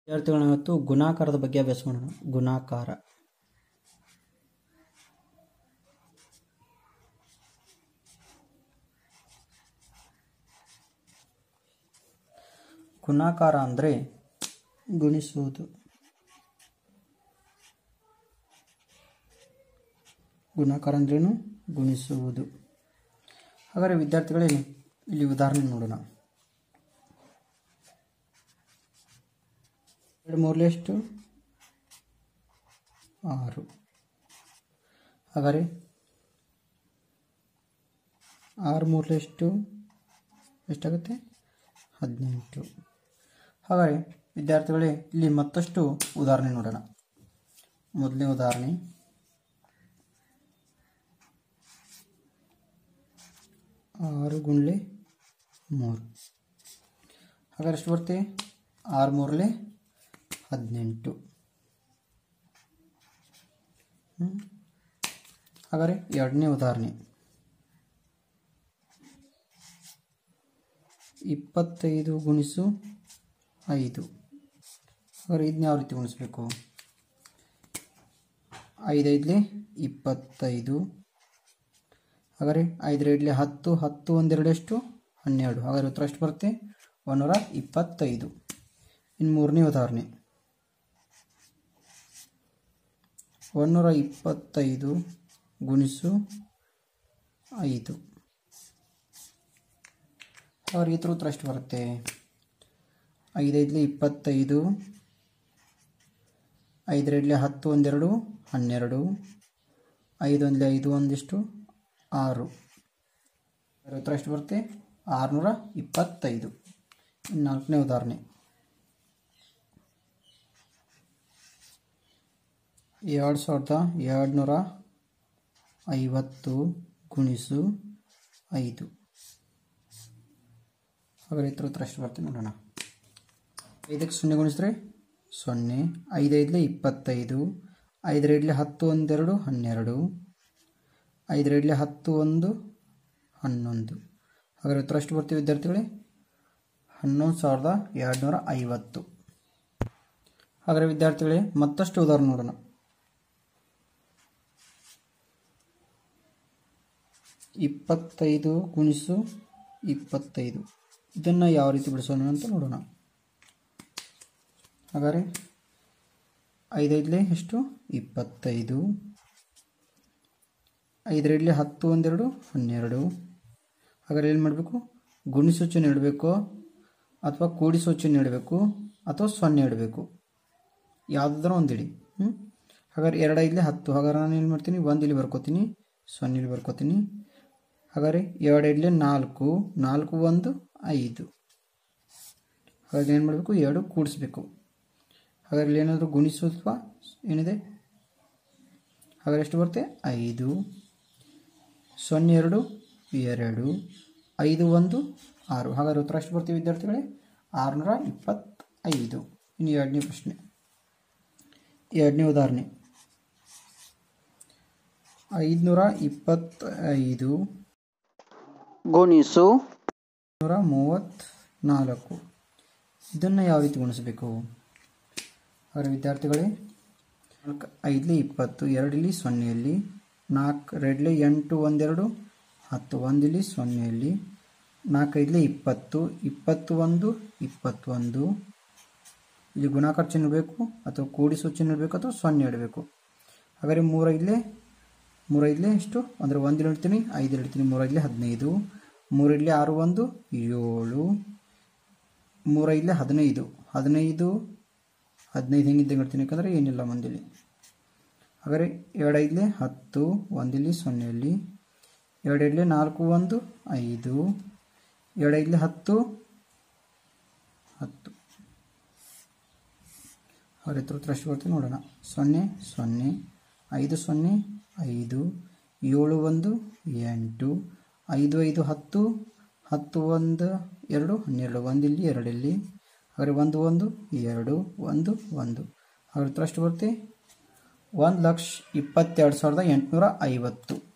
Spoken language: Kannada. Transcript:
ವಿದ್ಯಾರ್ಥಿಗಳು ಇವತ್ತು ಗುಣಾಕಾರದ ಬಗ್ಗೆ ಅಭ್ಯಾಸ ಮಾಡೋಣ ಗುಣಾಕಾರ ಗುಣಾಕಾರ ಅಂದರೆ ಗುಣಿಸುವುದು ಗುಣಾಕಾರ ಅಂದ್ರೇನು ಗುಣಿಸುವುದು ಹಾಗಾದರೆ ವಿದ್ಯಾರ್ಥಿಗಳೇ ಇಲ್ಲಿ ಉದಾಹರಣೆ ನೋಡೋಣ ಎರಡು ಮೂರಲೆ ಎಷ್ಟು ಆರು ಹಾಗಾದರೆ ಆರು ಮೂರಲೆ ಎಷ್ಟು ಎಷ್ಟಾಗುತ್ತೆ ಹದಿನೆಂಟು ಹಾಗಾದರೆ ವಿದ್ಯಾರ್ಥಿಗಳೇ ಇಲ್ಲಿ ಮತ್ತಷ್ಟು ಉದಾಹರಣೆ ನೋಡೋಣ ಮೊದಲನೇ ಉದಾಹರಣೆ ಆರು ಗುಂಡ್ಲೆ ಮೂರು ಹಾಗಾದ್ರೆ ಎಷ್ಟು ಬರುತ್ತೆ ಆರು ಮೂರಲೆ ಹದಿನೆಂಟು ಹ್ಮ್. ಹಾಗಾದ್ರೆ ಎರಡನೇ ಉದಾಹರಣೆ ಇಪ್ಪತ್ತೈದು ಗುಣಿಸು ಐದು ಹಾಗಾದ್ರೆ ಇದನ್ನ ಯಾವ ರೀತಿ ಗುಣಿಸ್ಬೇಕು ಐದೈದಲೆ ಇಪ್ಪತ್ತೈದು ಹಾಗಾದ್ರೆ ಐದರ ಇಡ್ಲಿ ಹತ್ತು ಹತ್ತು ಒಂದೆರಡು ಎಷ್ಟು ಹನ್ನೆರಡು ಹಾಗಾದ್ರೆ ಉತ್ತರ ಎಷ್ಟು ಬರುತ್ತೆ ಒಂದೂರ ಇಪ್ಪತ್ತೈದು ಇನ್ನು ಮೂರನೇ ಉದಾಹರಣೆ ಒಂದೂರ ಇಪ್ಪತ್ತೈದು ಗುಣಿಸು ಐದು ಹಾಗಾದ್ರೆ ಈ ಥರ ಉತ್ತರ ಎಷ್ಟು ಬರುತ್ತೆ ಐದೈದಲಿ ಇಪ್ಪತ್ತೈದು ಐದರಡ್ಲಿ ಹತ್ತು ಒಂದೆರಡು ಹನ್ನೆರಡು ಐದು ಒಂದಲಿ ಐದು ಒಂದಿಷ್ಟು ಆರು ಅದರ ಉತ್ತರ ಎಷ್ಟು ಬರುತ್ತೆ ಆರುನೂರ ಇಪ್ಪತ್ತೈದು ಇನ್ನು ನಾಲ್ಕನೇ ಉದಾಹರಣೆ ಎರಡು ಸಾವಿರದ ಎರಡುನೂರ ಐವತ್ತು ಗುಣಿಸು ಐದು ಹಾಗಾದ್ರೆ ಇತರ ಉತ್ತರ ಎಷ್ಟು ಬರುತ್ತೆ ನೋಡೋಣ ಐದಕ್ಕೆ ಸೊನ್ನೆ ಗುಣಿಸಿದ್ರೆ ಸೊನ್ನೆ ಐದೈದಲೆ ಇಪ್ಪತ್ತೈದು ಐದರ ಇಡ್ಲಿ ಹತ್ತು ಒಂದೆರಡು ಹನ್ನೆರಡು ಐದರ ಇಡ್ಲಿ ಹತ್ತು ಒಂದು ಹನ್ನೊಂದು ಹಾಗಾದ್ರೆ ಉತ್ತರ ಎಷ್ಟು ಬರ್ತೀವಿ ವಿದ್ಯಾರ್ಥಿಗಳೇ ಹನ್ನೊಂದು ಸಾವಿರದ ಎರಡುನೂರ ಐವತ್ತು ಹಾಗಾದ್ರೆ ವಿದ್ಯಾರ್ಥಿಗಳೇ ಮತ್ತಷ್ಟು ಉದಾಹರಣೆ ನೋಡೋಣ ಇಪ್ಪತ್ತೈದು ಗುಣಿಸು ಇಪ್ಪತ್ತೈದು ಇದನ್ನು ಯಾವ ರೀತಿ ಬಿಡಿಸೋಣ ಅಂತ ನೋಡೋಣ ಹಾಗಾದ್ರೆ ಐದೈದಲೇ ಎಷ್ಟು ಇಪ್ಪತ್ತೈದು ಐದರಡ್ಲಿ ಹತ್ತು ಒಂದೆರಡು ಹನ್ನೆರಡು ಹಾಗಾದ್ರೆ ಏನು ಮಾಡಬೇಕು ಗುಣಿಸೂಚನೆ ಇಡಬೇಕು ಅಥವಾ ಕೂಡಿಸೂಚನೆ ಇಡಬೇಕು ಅಥವಾ ಸೊನ್ನೆ ಇಡಬೇಕು ಯಾವುದಾದ್ರೂ ಒಂದು ಇಡಿ ಹ್ಞೂ ಹಾಗಾದ್ರೆ ಎರಡು ಐದಲೇ ಹತ್ತು ಹಾಗಾದ್ರೆ ನಾನು ಏನು ಮಾಡ್ತೀನಿ ಒಂದು ಇಲ್ಲಿ ಬರ್ಕೋತೀನಿ ಸೊನ್ನೆ ಇಲ್ಲಿ ಬರ್ಕೋತೀನಿ ಹಾಗಾದ್ರೆ ಎರಡು ಐದಲೇ ನಾಲ್ಕು ನಾಲ್ಕು ಒಂದು ಐದು ಹಾಗಾದ್ರೆ ಏನು ಮಾಡಬೇಕು ಎರಡು ಕೂಡಿಸ್ಬೇಕು ಹಾಗಾದ್ರೆ ಇಲ್ಲಿ ಏನಾದರೂ ಗುಣಿಸುವ ಏನಿದೆ ಹಾಗಾದ್ರೆ ಎಷ್ಟು ಬರುತ್ತೆ ಐದು ಸೊನ್ನೆ ಎರಡು ಎರಡು ಐದು ಒಂದು ಆರು ಹಾಗಾದ್ರೆ ಉತ್ತರ ಎಷ್ಟು ಬರ್ತೀವಿ ವಿದ್ಯಾರ್ಥಿಗಳೇ ಆರುನೂರ ಇಪ್ಪತ್ತೈದು ಇನ್ನು ಎರಡನೇ ಪ್ರಶ್ನೆ ಎರಡನೇ ಉದಾಹರಣೆ ಐದುನೂರ ಇಪ್ಪತ್ತೈದು ಗುಣಿಸು ನೂರ ಮೂವತ್ತ್ನಾಲ್ಕು ಇದನ್ನು ಯಾವ ರೀತಿ ಗುಣಿಸಬೇಕು ಹಾಗಾದ್ರೆ ವಿದ್ಯಾರ್ಥಿಗಳೇ ನಾಲ್ಕು ಐದಲಿ ಇಪ್ಪತ್ತು ಎರಡಲ್ಲಿ ಸೊನ್ನೆಯಲ್ಲಿ ನಾಲ್ಕು ಎರಡಲಿ ಎಂಟು ಒಂದೆರಡು ಹತ್ತು ಒಂದಿಲ್ಲಿ ಸೊನ್ನೆಯಲ್ಲಿ ನಾಲ್ಕೈದಲಿ ಇಪ್ಪತ್ತು ಇಪ್ಪತ್ತು ಒಂದು ಇಪ್ಪತ್ತೊಂದು ಇಲ್ಲಿ ಗುಣಾಕಾರ ಚಿಹ್ನೆ ಇಡಬೇಕು ಅಥವಾ ಕೂಡಿಸೋ ಚಿಹ್ನೆ ಇಡಬೇಕು ಅಥವಾ ಸೊನ್ನೆ ಇಡಬೇಕು ಹಾಗಾದರೆ ಮೂರೈದಲೇ ಮೂರೈದಲೇ ಎಷ್ಟು ಅಂದರೆ ಒಂದು ಇಡ್ತೀನಿ ಐದು ಇಡ್ತೀನಿ ಮೂರೈದಲೇ ಹದಿನೈದು ಮೂರಿಡ್ಲಿ ಆರು ಒಂದು ಏಳು ಮೂರೈದಲೇ ಹದಿನೈದು ಹದಿನೈದು ಹದಿನೈದು ಹೆಂಗಿದ್ದಂಗೆ ಇಡ್ತೀನಿ ಯಾಕಂದರೆ ಏನಿಲ್ಲ ಮಂದಿಲಿ ಹಾಗಾದರೆ ಎರಡೈದಲೇ ಹತ್ತು ಒಂದಿಲ್ಲಿ ಸೊನ್ನೆಯಲ್ಲಿ ಎರಡೆರಡಲೇ ನಾಲ್ಕು ಒಂದು ಐದು ಎರಡೈದಲೇ ಹತ್ತು ಹತ್ತು ಅವ್ರ ಹತ್ರ ಉತ್ತರ ಎಷ್ಟು ಬರ್ತೀವಿ ನೋಡೋಣ ಸೊನ್ನೆ ಸೊನ್ನೆ ಐದು ಸೊನ್ನೆ ಐದು ಏಳು ಒಂದು ಎಂಟು ಐದು ಐದು ಹತ್ತು ಹತ್ತು ಒಂದು ಎರಡು ಹನ್ನೆರಡು ಒಂದಿಲ್ಲಿ ಎರಡಿಲ್ಲಿ ಹಾಗಾದ್ರೆ ಒಂದು ಒಂದು ಎರಡು ಒಂದು ಒಂದು ಅವ್ರ ಹತ್ರ ಎಷ್ಟು ಬರುತ್ತೆ ಒಂದು ಲಕ್ಷ ಇಪ್ಪತ್ತೆರಡು ಸಾವಿರದ ಎಂಟುನೂರ ಐವತ್ತು